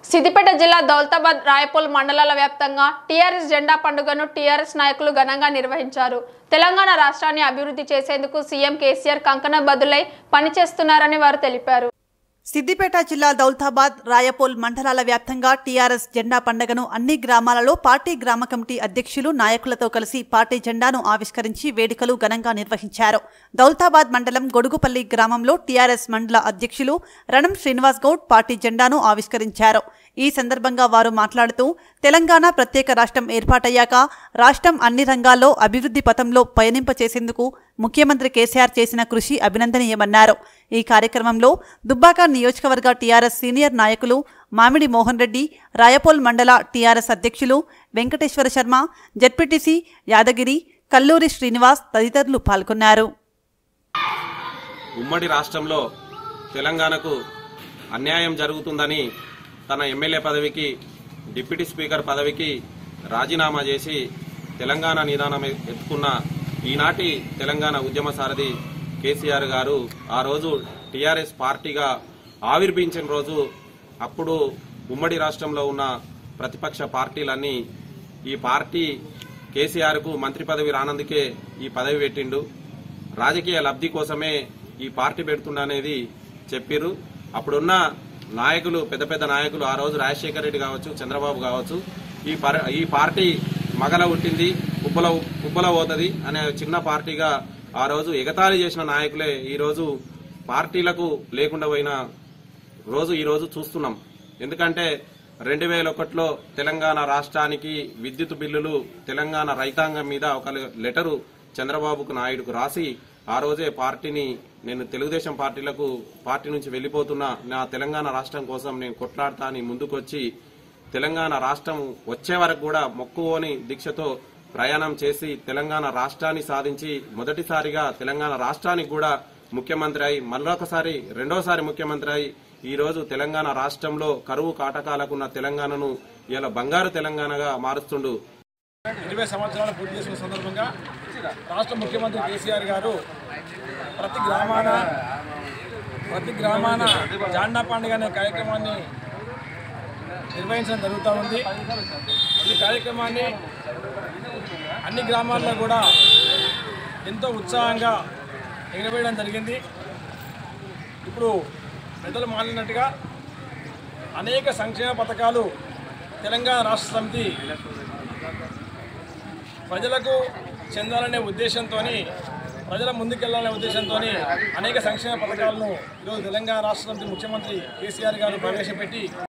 సిద్దిపేట జిల్లా దౌలతాబాద్ రాయపూల్ మండలాల వ్యాప్తంగా టీఆర్ఎస్ జెండా పండుగను టీఆర్ఎస్ నాయకులు ఘనంగా నిర్వహించారు తెలంగాణ రాష్ట్రాన్ని అభివృద్ధి చేసేందుకు సీఎం కేసీఆర్ కంకణ బదులై పనిచేస్తున్నారని వారు తెలిపారు సిద్దిపేట జిల్లా దౌల్తాబాద్ రాయపోల్ మండలాల వ్యాప్తంగా టీఆర్ఎస్ జెండా పండగను అన్ని గ్రామాలలో పార్టీ గ్రామ కమిటీ అధ్యక్షులు నాయకులతో కలిసి పార్టీ జెండాను ఆవిష్కరించి వేడుకలు ఘనంగా నిర్వహించారు దౌల్తాబాద్ మండలం గొడుగుపల్లి గ్రామంలో టీఆర్ఎస్ మండల అధ్యక్షులు రణం శ్రీనివాస్ గౌడ్ పార్టీ జెండాను ఆవిష్కరించారు ఈ సందర్భంగా వారు మాట్లాడుతూ తెలంగాణ ప్రత్యేక రాష్ట్రం ఏర్పాటయ్యాక రాష్ట్రం అన్ని రంగాల్లో అభివృద్ధి పథంలో పయనింపచేసేందుకు ముఖ్యమంత్రి కేసీఆర్ చేసిన కృషి అభినందనీయమన్నారు ఈ కార్యక్రమంలో దుబ్బాక నియోజకవర్గ టీఆర్ఎస్ సీనియర్ నాయకులు మామిడి మోహన్ రెడ్డి రాయపోల్ మండల టీఆర్ఎస్ అధ్యక్షులు వెంకటేశ్వర శర్మ జడ్పీటీసీ యాదగిరి కల్లూరి శ్రీనివాస్ తదితరులు పాల్గొన్నారు ఉమ్మడి రాష్ట్రంలో తెలంగాణకు అన్యాయం జరుగుతుందని తన ఎమ్మెల్యే పదవికి డిప్యూటీ స్పీకర్ పదవికి రాజీనామా చేసి తెలంగాణ నిదానం ఎత్తుకున్న ఈనాటి తెలంగాణ ఉద్యమ సారథి కేసీఆర్ గారు ఆ రోజు టీఆర్ఎస్ పార్టీగా ఆవిర్భించిన రోజు అప్పుడు ఉమ్మడి రాష్ట్రంలో ఉన్న ప్రతిపక్ష పార్టీలన్నీ ఈ పార్టీ కేసీఆర్కు మంత్రి పదవి రానందుకే ఈ పదవి పెట్టిండు రాజకీయ లబ్ధి కోసమే ఈ పార్టీ పెడుతుండనేది చెప్పిర్రు అప్పుడున్న నాయకులు పెద్ద పెద్ద నాయకులు ఆ రోజు రాజశేఖర రెడ్డి కావచ్చు చంద్రబాబు కావచ్చు ఈ పర- ఈ పార్టీ మగల పుట్టింది ఉబ్బల ఉబ్బల పోతుంది అనే చిన్న పార్టీగా ఆ రోజు ఎగతాళి చేసిన నాయకులే ఈ రోజు పార్టీలకు లేకుండా పోయిన రోజు ఈ రోజు చూస్తున్నాం ఎందుకంటే రెండు వేల ఒకటిలో తెలంగాణ రాష్ట్రానికి విద్యుత్ బిల్లులు తెలంగాణ రైతాంగం మీద ఒక లెటరు చంద్రబాబుకు నాయుడుకు రాసి ఆ రోజే పార్టీని నేను తెలుగుదేశం పార్టీలకు పార్టీ నుంచి వెళ్లిపోతున్నా నా తెలంగాణ రాష్ట్రం కోసం నేను కొట్లాడతా అని ముందుకొచ్చి తెలంగాణ రాష్ట్రం వచ్చే వరకు కూడా మొక్కువోని దీక్షతో ప్రయాణం చేసి తెలంగాణ రాష్ట్రాన్ని సాధించి మొదటిసారిగా తెలంగాణ రాష్ట్రానికి కూడా ముఖ్యమంత్రి అయి మరొకసారి రెండోసారి ముఖ్యమంత్రి అయి ఈ రోజు తెలంగాణ రాష్ట్రంలో కరువు కాటకాలకున్న తెలంగాణను ఇలా బంగారు తెలంగాణగా మారుస్తుండు ఇరవై సంవత్సరాలు పూర్తి చేసుకున్న సందర్భంగా రాష్ట్ర ముఖ్యమంత్రి కేసీఆర్ గారు ప్రతి గ్రామాన ప్రతి గ్రామాన జాండా పండుగ అనే కార్యక్రమాన్ని నిర్వహించడం జరుగుతూ ఉంది ఈ కార్యక్రమాన్ని అన్ని గ్రామాల్లో కూడా ఎంతో ఉత్సాహంగా ఎగరవేయడం జరిగింది ఇప్పుడు పెద్దలు మాట్లాడినట్టుగా అనేక సంక్షేమ పథకాలు తెలంగాణ రాష్ట్ర సమితి ప్రజలకు చెందాలనే ఉద్దేశంతో ప్రజల ముందుకెళ్లాలనే ఉద్దేశంతో అనేక సంక్షేమ పథకాలను ఈరోజు తెలంగాణ రాష్ట్ర సమితి ముఖ్యమంత్రి కేసీఆర్ గారు ప్రవేశపెట్టి